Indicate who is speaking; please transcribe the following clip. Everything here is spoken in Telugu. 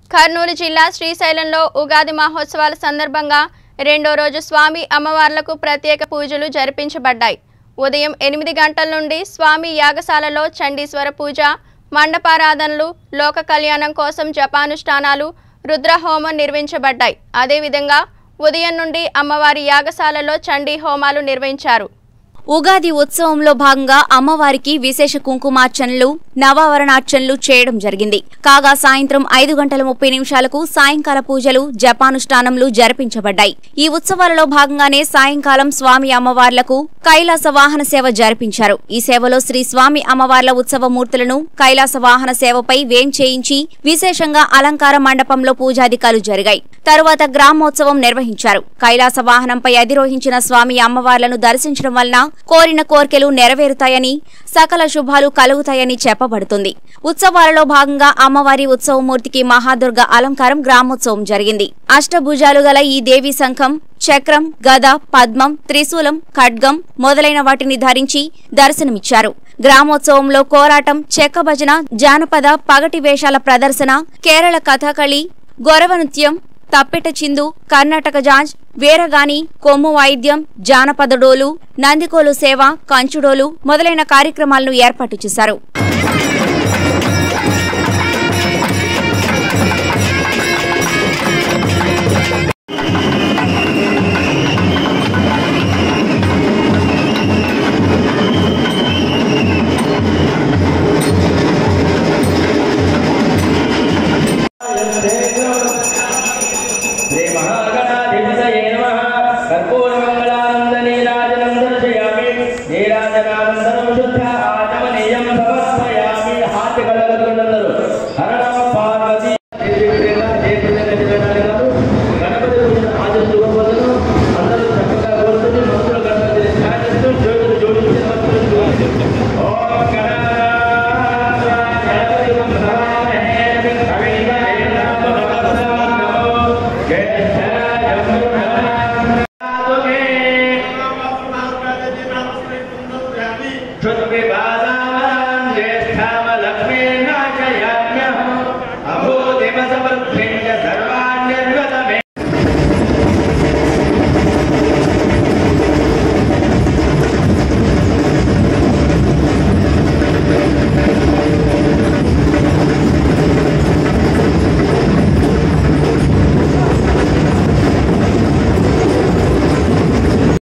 Speaker 1: కర్నూలు జిల్లా శ్రీశైలంలో ఉగాది మహోత్సవాల సందర్భంగా రెండో రోజు స్వామి అమ్మవార్లకు ప్రత్యేక పూజలు జరిపించబడ్డాయి ఉదయం ఎనిమిది గంటల నుండి స్వామి యాగశాలలో చండీశ్వర పూజ మండపారాధనలు లోక కళ్యాణం కోసం జపానుష్ఠానాలు రుద్రహోమం నిర్వహించబడ్డాయి అదేవిధంగా ఉదయం నుండి అమ్మవారి యాగశాలలో చండీ హోమాలు నిర్వహించారు
Speaker 2: ఉగాది ఉత్సవంలో భాగంగా అమ్మవారికి విశేష కుంకుమార్చనలు నవావరణార్చనలు చేయడం జరిగింది కాగా సాయంత్రం ఐదు గంటల ముప్పై నిమిషాలకు సాయంకాల పూజలు జపానుష్ఠానంలు జరిపించబడ్డాయి ఈ ఉత్సవాలలో భాగంగానే సాయంకాలం స్వామి అమ్మవార్లకు కైలాస వాహన సేవ జరిపించారు ఈ సేవలో శ్రీ స్వామి అమ్మవార్ల ఉత్సవ మూర్తులను కైలాస వాహన సేవపై వేం చేయించి విశేషంగా అలంకార మండపంలో పూజాధికాలు జరిగాయి తరువాత గ్రామోత్సవం నిర్వహించారు కైలాస వాహనంపై అధిరోహించిన స్వామి అమ్మవార్లను దర్శించడం వలన కోరిన కోర్కెలు నెరవేరుతాయని సకల శుభాలు కలుగుతాయని చెప్పబడుతుంది ఉత్సవాలలో భాగంగా అమ్మవారి ఉత్సవమూర్తికి మహాదుర్గ అలంకారం గ్రామోత్సవం జరిగింది అష్టభుజాలు గల ఈ దేవీ సంఘం చక్రం గద పద్మం త్రిశూలం ఖడ్గం మొదలైన వాటిని ధరించి దర్శనమిచ్చారు గ్రామోత్సవంలో కోరాటం చెక్క భజన జానపద పగటి వేషాల ప్రదర్శన కేరళ కథకళి గొరవ నృత్యం తప్పెట చిందు కర్ణాటక జాజ్ వీరగాని కొమ్ము వాయిద్యం జానపద డోలు నందికోలు సేవ కంచుడోలు మొదలైన కార్యక్రమాలను ఏర్పాటు చేశారు
Speaker 3: శ్రీ మహాగణాధిపతయే నమః కర్పూరమంగళానందనీరాజనం దర్శయామి నీరాజనానందనం శుద్ధ ఆచమనీయం సమర్పయామి హాతి కళ్ళగలుగుతున్నారు హర నమ పార్వతి గణపతి పూజను ఆచరిస్తూ పోతును అందరూ చక్కగా కోరుతుంది భక్తులు గణపతిని ధ్యానిస్తూ జ్యోతులు జోడించి నమస్కరిస్తూ ఓం గణపతి వంశవామహే కవిందయే నమో జ్యేష్ఠామలక్ష్మీ నాశయామ్యహం అభూతిమ సమర్థే